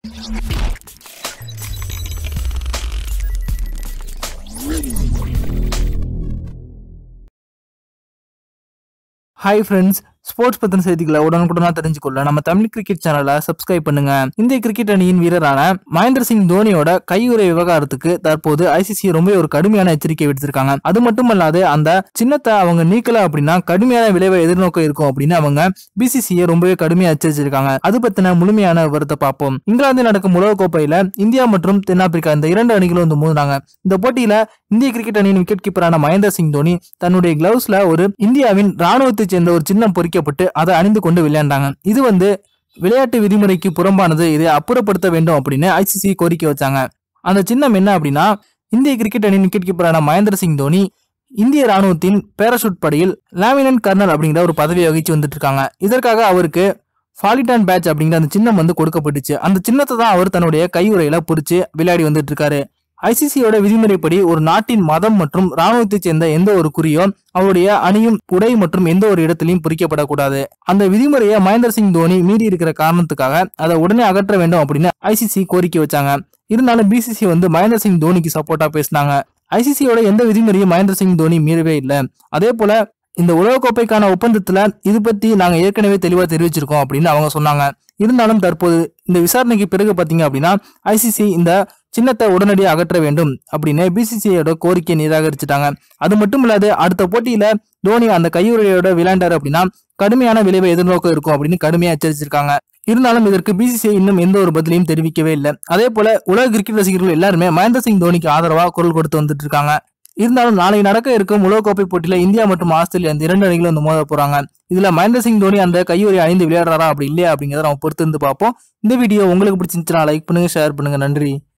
hi friends sports பத்தின செய்திகளை உடனுக்குடனா தெரிஞ்சுக்கொள்ள நம்ம தமிழ் கிரிக்கெட் சேனலை சப்ஸ்கிரைப் பண்ணுங்க இந்திய கிரிக்கெட் அணியின் வீரரான மகேந்திர சிங் தோனியோட கையுறை விவகாரத்துக்கு தற்போது ஐசிசி ரொம்ப ஒரு கடுமையான எச்சரிக்கை விடுத்திருக்காங்க அது மட்டுமல்லாது அந்த சின்னத்தை அவங்க நீக்கல அப்படின்னா கடுமையான விளைவை எதிர்நோக்க இருக்கும் அப்படின்னு அவங்க பிசிசியை ரொம்பவே கடுமையா எச்சரிச்சிருக்காங்க அது பத்தின முழுமையான விவரத்தை பார்ப்போம் இங்கிலாந்தில் நடக்கும் உலகக்கோப்பையில இந்தியா மற்றும் தென்னாப்பிரிக்கா இந்த இரண்டு அணிகளும் வந்து மோதினாங்க இந்த போட்டியில இந்திய கிரிக்கெட் அணியின் விக்கெட் கீப்பரான மகேந்திர சிங் தோனி தன்னுடைய கிளவுஸ்ல ஒரு இந்தியாவின் ராணுவத்தை சேர்ந்த ஒரு சின்னம் பொறிக்கப்பட்டு அதை அணிந்து கொண்டு விளையாண்டாங்க இது வந்து விளையாட்டு விதிமுறைக்கு புறம்பானது இதை அப்புறப்படுத்த வேண்டும் அப்படின்னு ஐசிசி கோரிக்கை வச்சாங்க அந்த சின்னம் என்ன அப்படின்னா இந்திய கிரிக்கெட் அணியின் விக்கெட் கீப்பரான மகேந்திர சிங் தோனி இந்திய ராணுவத்தின் பேராஷூட் படையில் லேமினன்ட் கர்னல் அப்படிங்கிற ஒரு பதவியை வகிச்சு வந்துட்டு இருக்காங்க இதற்காக அவருக்கு ஃபாலிடான் பேட்ச் அப்படிங்கிற அந்த சின்னம் வந்து கொடுக்கப்பட்டுச்சு அந்த சின்னத்தை தான் அவர் தன்னுடைய கையுறையில பொறிச்சு விளையாடி வந்துட்டு இருக்காரு ஐசிசியோட விதிமுறைப்படி ஒரு நாட்டின் மதம் மற்றும் ராணுவத்தைச் சேர்ந்த எந்த ஒரு குறியோ அவருடைய அணியும் உடை மற்றும் எந்த ஒரு இடத்திலையும் பொறிக்கப்படக்கூடாது அந்த விதிமுறையை மகேந்திர சிங் தோனி மீறி இருக்கிற காரணத்துக்காக அதை உடனே அகற்ற வேண்டும் அப்படின்னு ஐசிசி கோரிக்கை வச்சாங்க இருந்தாலும் பிசிசி வந்து மகேந்திர சிங் தோனிக்கு சப்போர்ட்டா பேசினாங்க ஐசிசியோட எந்த விதிமுறையும் மகேந்திர சிங் தோனி மீறவே இல்லை அதே போல இந்த உலகக்கோப்பைக்கான ஒப்பந்தத்துல இது பத்தி நாங்க ஏற்கனவே தெளிவா தெரிவிச்சிருக்கோம் அப்படின்னு அவங்க சொன்னாங்க இருந்தாலும் தற்போது இந்த விசாரணைக்கு பிறகு பாத்தீங்க அப்படின்னா ஐசிசி இந்த சின்னத்தை உடனடியாக அகற்ற வேண்டும் அப்படின்னு பிசிசிஐயோட கோரிக்கையை நிராகரிச்சுட்டாங்க அது மட்டும் இல்லாது அடுத்த போட்டியில தோனி அந்த கையுறையோட விளையாண்டாரு அப்படின்னா கடுமையான விளைவை எதிர்நோக்க இருக்கும் அப்படின்னு கடுமையா எச்சரிச்சிருக்காங்க இருந்தாலும் இதற்கு பிசிசிஐ இன்னும் எந்த ஒரு பதிலையும் தெரிவிக்கவே இல்லை அதே போல உலக கிரிக்கெட் ரசிகர்கள் எல்லாருமே மகேந்திர சிங் தோனிக்கு ஆதரவா குரல் கொடுத்து வந்துட்டு இருக்காங்க இருந்தாலும் நாளை நடக்க இருக்கும் உலகக்கோப்பை போட்டியில இந்தியா மற்றும் ஆஸ்திரேலியா இந்த இரண்டு அணிகளும் வந்து மோத போறாங்க இதுல மகேந்திர சிங் தோனி அந்த கையுறை அணிந்து விளையாடுறாரா அப்படி இல்லையா அப்படிங்கிறத நம்ம பொறுத்து இருந்து பார்ப்போம் இந்த வீடியோ உங்களுக்கு பிடிச்சிருந்துச்சுன்னா லைக் பண்ணுங்க ஷேர் பண்ணுங்க நன்றி